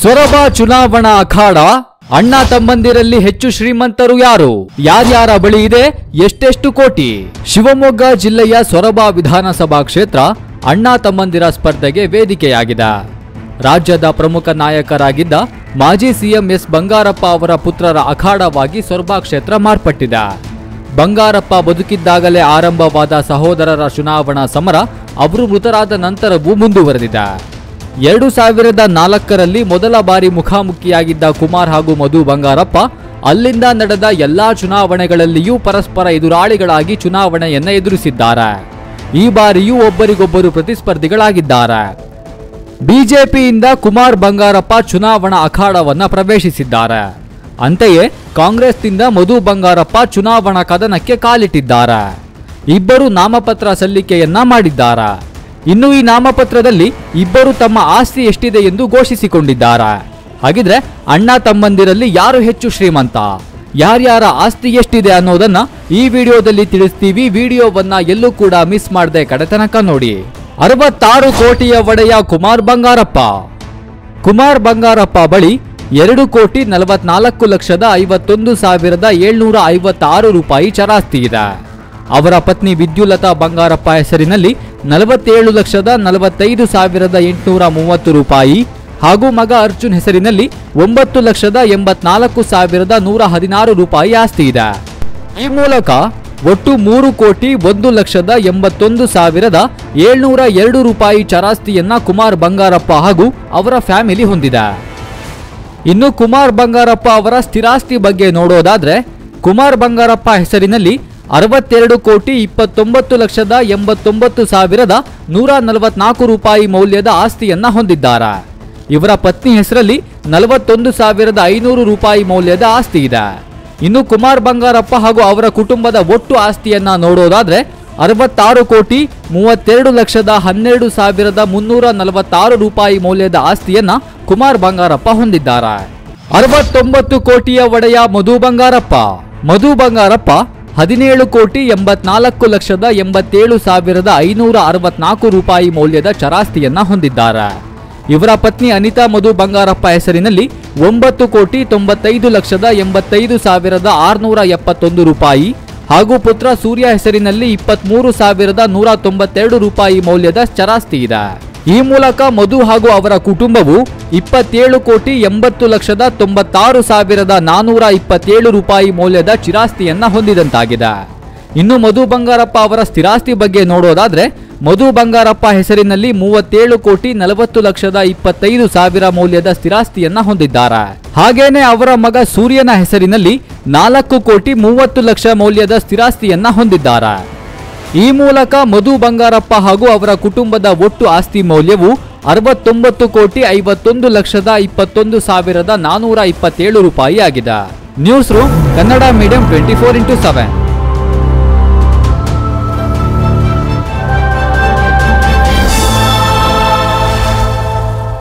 ಸೊರಬ ಚುನಾವಣಾ ಅಖಾಡ ಅಣ್ಣ ತಮ್ಮಂದಿರಲ್ಲಿ ಹೆಚ್ಚು ಶ್ರೀಮಂತರು ಯಾರು ಯಾರ್ಯಾರ ಬಳಿ ಇದೆ ಎಷ್ಟೆಷ್ಟು ಕೋಟಿ ಶಿವಮೊಗ್ಗ ಜಿಲ್ಲೆಯ ಸೊರಬ ವಿಧಾನಸಭಾ ಕ್ಷೇತ್ರ ಅಣ್ಣ ತಮ್ಮಂದಿರ ಸ್ಪರ್ಧೆಗೆ ವೇದಿಕೆಯಾಗಿದೆ ರಾಜ್ಯದ ಪ್ರಮುಖ ನಾಯಕರಾಗಿದ್ದ ಮಾಜಿ ಸಿಎಂ ಎಸ್ ಬಂಗಾರಪ್ಪ ಅವರ ಪುತ್ರರ ಅಖಾಡವಾಗಿ ಸೊರಬ ಕ್ಷೇತ್ರ ಮಾರ್ಪಟ್ಟಿದೆ ಬಂಗಾರಪ್ಪ ಬದುಕಿದ್ದಾಗಲೇ ಆರಂಭವಾದ ಸಹೋದರರ ಚುನಾವಣಾ ಸಮರ ಅವರು ಮೃತರಾದ ನಂತರವೂ ಮುಂದುವರೆದಿದೆ ಎರಡು ಸಾವಿರದ ನಾಲ್ಕರಲ್ಲಿ ಮೊದಲ ಬಾರಿ ಮುಖಾಮುಖಿಯಾಗಿದ್ದ ಕುಮಾರ್ ಹಾಗೂ ಮಧು ಬಂಗಾರಪ್ಪ ಅಲ್ಲಿಂದ ನಡೆದ ಎಲ್ಲಾ ಚುನಾವಣೆಗಳಲ್ಲಿಯೂ ಪರಸ್ಪರ ಎದುರಾಳಿಗಳಾಗಿ ಚುನಾವಣೆಯನ್ನ ಎದುರಿಸಿದ್ದಾರೆ ಈ ಬಾರಿಯೂ ಒಬ್ಬರಿಗೊಬ್ಬರು ಪ್ರತಿಸ್ಪರ್ಧಿಗಳಾಗಿದ್ದಾರೆ ಬಿಜೆಪಿಯಿಂದ ಕುಮಾರ್ ಬಂಗಾರಪ್ಪ ಚುನಾವಣಾ ಅಖಾಡವನ್ನ ಪ್ರವೇಶಿಸಿದ್ದಾರೆ ಅಂತೆಯೇ ಕಾಂಗ್ರೆಸ್ನಿಂದ ಮಧು ಬಂಗಾರಪ್ಪ ಚುನಾವಣಾ ಕದನಕ್ಕೆ ಕಾಲಿಟ್ಟಿದ್ದಾರೆ ಇಬ್ಬರು ನಾಮಪತ್ರ ಸಲ್ಲಿಕೆಯನ್ನ ಮಾಡಿದ್ದಾರೆ ಇನ್ನು ಈ ನಾಮಪತ್ರದಲ್ಲಿ ಇಬ್ಬರು ತಮ್ಮ ಆಸ್ತಿ ಎಷ್ಟಿದೆ ಎಂದು ಘೋಷಿಸಿಕೊಂಡಿದ್ದಾರೆ ಹಾಗಿದ್ರೆ ಅಣ್ಣ ತಮ್ಮಂದಿರಲ್ಲಿ ಯಾರು ಹೆಚ್ಚು ಶ್ರೀಮಂತ ಯಾರ್ಯಾರ ಆಸ್ತಿ ಎಷ್ಟಿದೆ ಅನ್ನೋದನ್ನ ಈ ವಿಡಿಯೋದಲ್ಲಿ ತಿಳಿಸ್ತೀವಿ ವಿಡಿಯೋವನ್ನ ಎಲ್ಲೂ ಕೂಡ ಮಿಸ್ ಮಾಡದೆ ಕಡೆತನಕ ನೋಡಿ ಅರವತ್ತಾರು ಕೋಟಿಯ ಒಡೆಯ ಕುಮಾರ್ ಬಂಗಾರಪ್ಪ ಕುಮಾರ್ ಬಂಗಾರಪ್ಪ ಬಳಿ ಎರಡು ಕೋಟಿ ನಲವತ್ನಾಲ್ಕು ಲಕ್ಷದ ಐವತ್ತೊಂದು ಸಾವಿರದ ಏಳ್ನೂರ ಐವತ್ತಾರು ರೂಪಾಯಿ ಚರಾಸ್ತಿ ಇದೆ ಅವರ ಪತ್ನಿ ವಿದ್ಯುಲತಾ ಬಂಗಾರಪ್ಪ ಹೆಸರಿನಲ್ಲಿ ನಲವತ್ತೇಳು ಲಕ್ಷದ ನಲವತ್ತೈದು ಸಾವಿರದ ಎಂಟುನೂರ ಮೂವತ್ತು ರೂಪಾಯಿ ಹಾಗೂ ಮಗ ಅರ್ಜುನ್ ಹೆಸರಿನಲ್ಲಿ ಒಂಬತ್ತು ಲಕ್ಷದ ಎಂಬತ್ನಾಲ್ಕು ಸಾವಿರದ ನೂರ ಹದಿನಾರು ರೂಪಾಯಿ ಆಸ್ತಿ ಇದೆ ಈ ಮೂಲಕ ಒಟ್ಟು ಮೂರು ಕೋಟಿ ಒಂದು ಲಕ್ಷದ ಎಂಬತ್ತೊಂದು ಸಾವಿರದ ಏಳ್ನೂರ ಎರಡು ರೂಪಾಯಿ ಚರಾಸ್ತಿಯನ್ನ ಕುಮಾರ್ ಬಂಗಾರಪ್ಪ ಹಾಗೂ ಅವರ ಫ್ಯಾಮಿಲಿ ಹೊಂದಿದೆ ಇನ್ನು ಕುಮಾರ್ ಬಂಗಾರಪ್ಪ ಅವರ ಸ್ಥಿರಾಸ್ತಿ ಬಗ್ಗೆ ನೋಡೋದಾದ್ರೆ ಕುಮಾರ್ ಬಂಗಾರಪ್ಪ ಹೆಸರಿನಲ್ಲಿ ಅರವತ್ತೆರಡು ಕೋಟಿ ಇಪ್ಪತ್ತೊಂಬತ್ತು ಲಕ್ಷದ ಎಂಬತ್ತೊಂಬತ್ತು ಸಾವಿರದ ನೂರ ನಲವತ್ನಾಲ್ಕು ರೂಪಾಯಿ ಮೌಲ್ಯದ ಆಸ್ತಿಯನ್ನ ಹೊಂದಿದ್ದಾರೆ ಇವರ ಪತ್ನಿ ಹೆಸರಲ್ಲಿ ನಲವತ್ತೊಂದು ಸಾವಿರದ ಐನೂರು ರೂಪಾಯಿ ಮೌಲ್ಯದ ಆಸ್ತಿ ಇದೆ ಇನ್ನು ಕುಮಾರ್ ಬಂಗಾರಪ್ಪ ಹಾಗೂ ಅವರ ಕುಟುಂಬದ ಒಟ್ಟು ಆಸ್ತಿಯನ್ನ ನೋಡೋದಾದ್ರೆ ಅರವತ್ತಾರು ಕೋಟಿ ಮೂವತ್ತೆರಡು ಲಕ್ಷದ ಹನ್ನೆರಡು ಸಾವಿರದ ಮುನ್ನೂರ ನಲವತ್ತಾರು ರೂಪಾಯಿ ಮೌಲ್ಯದ ಆಸ್ತಿಯನ್ನ ಕುಮಾರ್ ಬಂಗಾರಪ್ಪ ಹೊಂದಿದ್ದಾರೆ ಅರವತ್ತೊಂಬತ್ತು ಕೋಟಿಯ ಒಡೆಯ ಮಧು ಬಂಗಾರಪ್ಪ ಮಧು ಬಂಗಾರಪ್ಪ ಹದಿನೇಳು ಕೋಟಿ ಎಂಬತ್ನಾಲ್ಕು ಲಕ್ಷದ ಎಂಬತ್ತೇಳು ಸಾವಿರದ ಐನೂರ ಅರವತ್ನಾಲ್ಕು ರೂಪಾಯಿ ಮೌಲ್ಯದ ಚರಾಸ್ತಿಯನ್ನ ಹೊಂದಿದ್ದಾರೆ ಇವರ ಪತ್ನಿ ಅನಿತಾ ಮಧು ಬಂಗಾರಪ್ಪ ಹೆಸರಿನಲ್ಲಿ ಒಂಬತ್ತು ಕೋಟಿ ತೊಂಬತ್ತೈದು ಲಕ್ಷದ ಎಂಬತ್ತೈದು ಸಾವಿರದ ಆರುನೂರ ಎಪ್ಪತ್ತೊಂದು ರೂಪಾಯಿ ಹಾಗೂ ಪುತ್ರ ಸೂರ್ಯ ಹೆಸರಿನಲ್ಲಿ ಇಪ್ಪತ್ಮೂರು ಸಾವಿರದ ನೂರ ತೊಂಬತ್ತೆರಡು ರೂಪಾಯಿ ಮೌಲ್ಯದ ಚರಾಸ್ತಿ ಇದೆ ಈ ಮೂಲಕ ಮಧು ಹಾಗೂ ಅವರ ಕುಟುಂಬವು ಇಪ್ಪತ್ತೇಳು ಕೋಟಿ ಎಂಬತ್ತು ಲಕ್ಷದ ತೊಂಬತ್ತಾರು ಸಾವಿರದ ನಾನೂರ ಇಪ್ಪತ್ತೇಳು ರೂಪಾಯಿ ಮೌಲ್ಯದ ಚಿರಾಸ್ತಿಯನ್ನ ಹೊಂದಿದಂತಾಗಿದೆ ಇನ್ನು ಮಧು ಬಂಗಾರಪ್ಪ ಅವರ ಸ್ಥಿರಾಸ್ತಿ ಬಗ್ಗೆ ನೋಡೋದಾದ್ರೆ ಮಧು ಬಂಗಾರಪ್ಪ ಹೆಸರಿನಲ್ಲಿ ಮೂವತ್ತೇಳು ಕೋಟಿ ನಲವತ್ತು ಲಕ್ಷದ ಇಪ್ಪತ್ತೈದು ಸಾವಿರ ಮೌಲ್ಯದ ಸ್ಥಿರಾಸ್ತಿಯನ್ನ ಹೊಂದಿದ್ದಾರೆ ಹಾಗೇನೆ ಅವರ ಮಗ ಸೂರ್ಯನ ಹೆಸರಿನಲ್ಲಿ ನಾಲ್ಕು ಕೋಟಿ ಮೂವತ್ತು ಲಕ್ಷ ಮೌಲ್ಯದ ಸ್ಥಿರಾಸ್ತಿಯನ್ನ ಹೊಂದಿದ್ದಾರೆ ಈ ಮೂಲಕ ಮಧು ಬಂಗಾರಪ್ಪ ಹಾಗೂ ಅವರ ಕುಟುಂಬದ ಒಟ್ಟು ಆಸ್ತಿ ಮೌಲ್ಯವು ಅರವತ್ತೊಂಬತ್ತು ಕೋಟಿ ಐವತ್ತೊಂದು ಲಕ್ಷದ ಇಪ್ಪತ್ತೊಂದು ಸಾವಿರದ ನಾನೂರ ಇಪ್ಪತ್ತೇಳು ರೂಪಾಯಿ ಆಗಿದೆ news room Kannada medium twenty four into seven